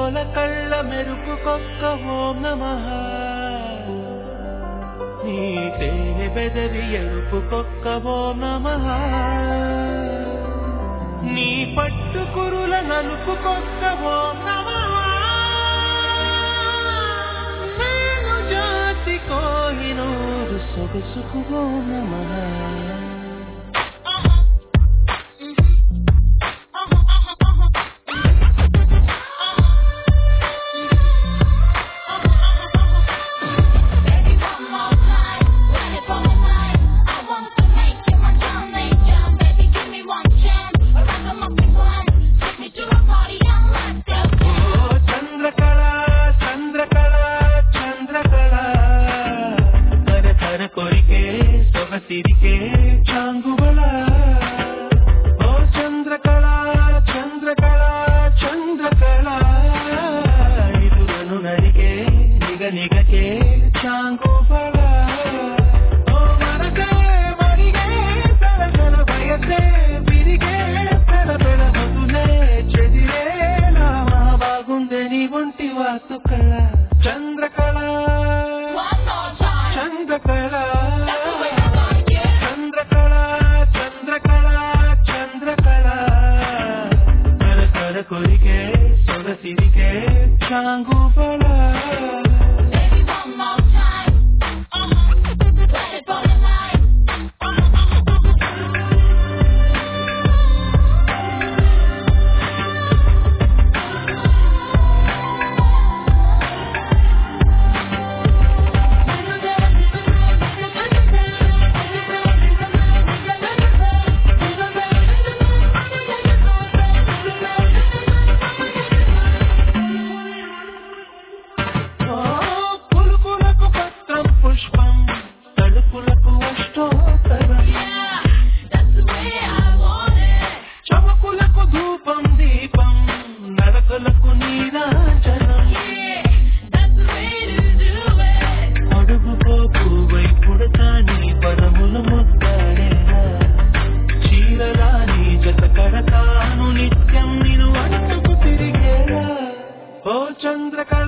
లోల కళ్ళ మెరుపు కొక్క ఓం నమః నీ తేనె బెదరి ఎరుపు కొక్క ఓం నమః నీ పట్టు కురుల నలుపు కొక్క ఓం నమః నేను జాతి కోహినూరు సొగసుకు ఓం నమః Baby, one more time, run it for me, mine. I want to make you my darling, jump, baby, give me one chance. A ragamuffin one, take me to a party and let's go ఓ చంద్రకళ చంద్రకళ చంద్రకళ కర కర కొరికే సొగసిరికే చాంగుబల ఓ చంద్రకళ చంద్రకళ చంద్రకళ ఇరుగను నరికే నిగ నిగకే చాంగుబల ఓ మనసే మరిగే సరసన వయసే విరిగే పెడ పెడ మధులే చెదిరే నామా బాగుందే నీ ఒంటి వాసు కళ Chandrakala One more time, Chandrakala that's the way I like it. Chandrakala Chandrakala Chandrakala కర కర కొరికే సొగసిరికే చాంగుబల Baby, one more time, run it for me, mine. ఓ పులుకులకు పత్రం పుష్పం తడుపులకు అష్టోత్తరం Yeah, that's the way I want it. చమకులకు ధూపం దీపం నడకలకు నీరాజనం Yeah, that's the way to do it. అడుగుకో పువ్వై పుడతాని పరముల ముద్దాడేలా చీరరాని జత కడతాను నిత్యం నిన్ను అడుగుకు తిరిగేలా ఓ చంద్రకళ